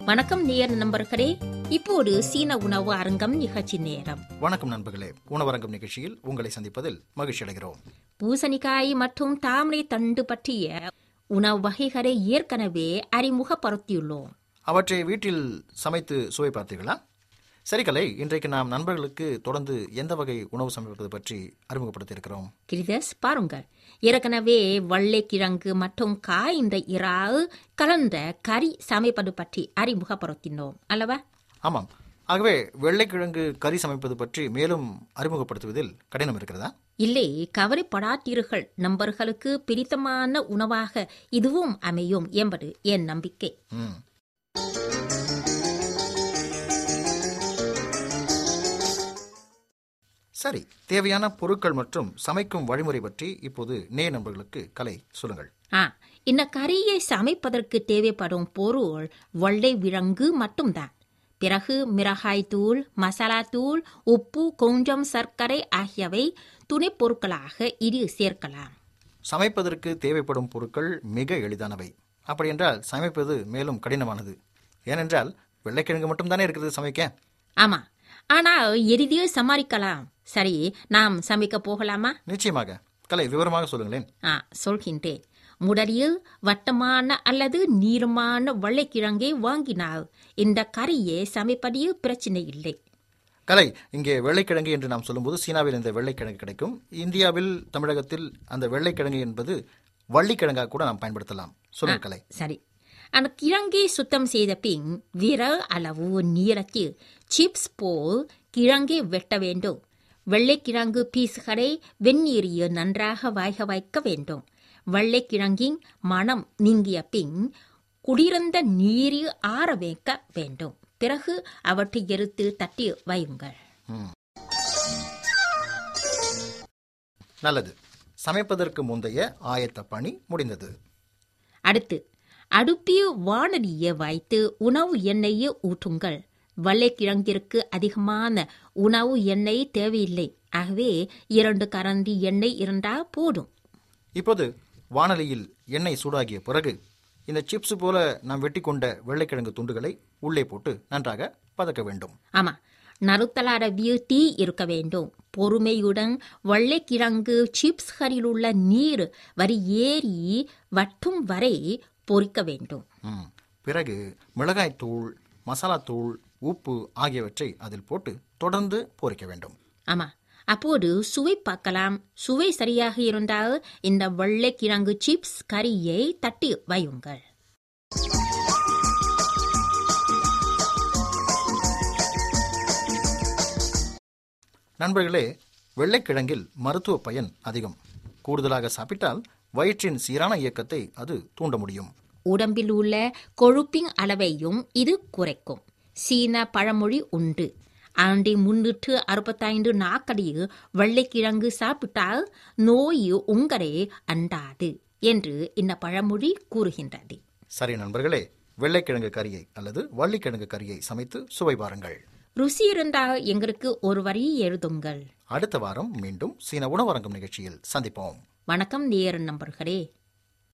வணக்கம் நேர் நண்பர்களே இப்போது சீன உணவு அரங்கம் நிகழ்ச்சி நேரம் வணக்கம் நண்பர்களே உணவரங்கம் நிகழ்ச்சியில் உங்களை சந்திப்பதில் மகிழ்ச்சி அடைகிறோம் பூசணிக்காய் மற்றும் தாமரை தண்டு பற்றிய உணவு வகைகளை ஏற்கனவே அறிமுகப்படுத்தியுள்ளோம் அவற்றை வீட்டில் சமைத்து சுவை பார்த்தீர்களா சரி கலை இன்றைக்கு நாம் நண்பர்களுக்கு தொடர்ந்து எந்த வகை உணவு சமைப்பது பற்றி அறிமுகப்படுத்தியிருக்கிறோம் கிரிதஸ் பாருங்கள் ஏற்கனவே வள்ளைக்கிழங்கு மற்றும் காய்ந்த இறால் கலந்த கறி சமைப்பது பற்றி அறிமுகப்படுத்தினோம் அல்லவா ஆமாம் ஆகவே வெள்ளைக்கிழங்கு கறி சமைப்பது பற்றி மேலும் அறிமுகப்படுத்துவதில் கடினம் இருக்கிறதா இல்லை கவலைப்படாதீர்கள் நண்பர்களுக்கு பிடித்தமான உணவாக இதுவும் அமையும் என்பது என் நம்பிக்கை ம் சரி தேவையான பொருட்கள் மற்றும் சமைக்கும் வழிமுறை பற்றி இப்போது நே நண்பர்களுக்கு கலை சொல்லுங்கள் ஆ இந்த கறியை சமைப்பதற்கு தேவைப்படும் பொருள் வெள்ளை விலங்கு மட்டும்தான் பிறகு மிளகாய் தூள் மசாலா தூள் உப்பு கொஞ்சம் சர்க்கரை ஆகியவை துணைப் பொருட்களாக இது சேர்க்கலாம் சமைப்பதற்கு தேவைப்படும் பொருட்கள் மிக எளிதானவை அப்படியென்றால் சமைப்பது மேலும் கடினமானது ஏனென்றால் வெள்ளைக்கிழங்கு மட்டும்தானே இருக்குது சமைக்க ஆமா ஆனால் எளிதில் சமாளிக்கலாம் சரி நாம் சமைக்க போகலாமா நிச்சயமாக கலை விவரமாக சொல்லுங்களேன் ஆ சொல்கின்றேன் முதலில் வட்டமான அல்லது நீளமான வெள்ளைக்கிழங்கை வாங்கினால் இந்த கறியை சமைப்பதில் பிரச்சனை இல்லை கலை இங்கே வெள்ளைக்கிழங்கு என்று நாம் சொல்லும்போது சீனாவில் இந்த வெள்ளைக்கிழங்கு கிடைக்கும் இந்தியாவில் தமிழகத்தில் அந்த வெள்ளைக்கிழங்கு என்பது வள்ளிக்கிழங்காக கூட நாம் பயன்படுத்தலாம் சொல்லுங்க கலை சரி அந்த கிழங்கை சுத்தம் செய்த பின் விரல் அளவு நீளத்தில் சிப்ஸ் போல் கிழங்கை வெட்ட வேண்டும் வெள்ளைக்கிழங்கு பீஸ்களை வெந்நீரில் நன்றாக வாய்க வைக்க வேண்டும் வெள்ளைக்கிழங்கின் மனம் நீங்கிய பின் குளிர்ந்த நீரில் ஆற வைக்க வேண்டும் பிறகு அவற்றை எடுத்து தட்டி வையுங்கள் நல்லது சமைப்பதற்கு முந்தைய ஆயத்த பணி முடிந்தது அடுத்து அடுப்பில் வானலியை வைத்து உணவு எண்ணெயை ஊற்றுங்கள் வெள்ளைக்கிழங்கிற்கு அதிகமான உணவு எண்ணெய் தேவையில்லை ஆகவே இரண்டு கரண்டி எண்ணெய் இருந்தால் போதும் இப்போது வானலியில் எண்ணெய் சூடாகிய பிறகு இந்த சிப்ஸ் போல நாம் வெட்டி கொண்ட வெள்ளைக்கிழங்கு துண்டுகளை உள்ளே போட்டு நன்றாக பதக்க வேண்டும் ஆமா நறுத்தலாட தீ இருக்க வேண்டும் பொறுமையுடன் வெள்ளைக்கிழங்கு சிப்ஸ்களில் உள்ள நீர் வரி ஏறி வட்டும் வரை பொரிக்க வேண்டும் ம். பிறகு மிளகாய்த்தூள் மசாலாத்தூள் உப்பு ஆகியவற்றை அதில் போட்டு தொடர்ந்து பொரிக்க வேண்டும் ஆமா அப்போது சுவை பார்க்கலாம் சுவை சரியாக இருந்தால் இந்த வெள்ளைக்கிழங்கு சிப்ஸ் கறியை தட்டி வையுங்கள் நண்பர்களே வெள்ளைக்கிழங்கில் மருத்துவ பயன் அதிகம் கூடுதலாக சாப்பிட்டால் வயிற்றின் சீரான இயக்கத்தை அது தூண்ட முடியும் உடம்பில் உள்ள கொழுப்பின் அளவையும் இது குறைக்கும் சீன பழமொழி உண்டு ஆண்டி முன்னூற்று அறுபத்தைந்து நாட்களில் வெள்ளைக்கிழங்கு சாப்பிட்டால் நோய் உங்களை அண்டாது என்று இந்த பழமொழி கூறுகின்றது சரி நண்பர்களே வெள்ளைக்கிழங்கு கறியை அல்லது வள்ளிக்கிழங்கு கறியை சமைத்து சுவை பாருங்கள் ருசி இருந்தால் எங்களுக்கு ஒரு வரி எழுதுங்கள் அடுத்த வாரம் மீண்டும் சீன உணவரங்கம் நிகழ்ச்சியில் சந்திப்போம் வணக்கம் நேர் நண்பர்களே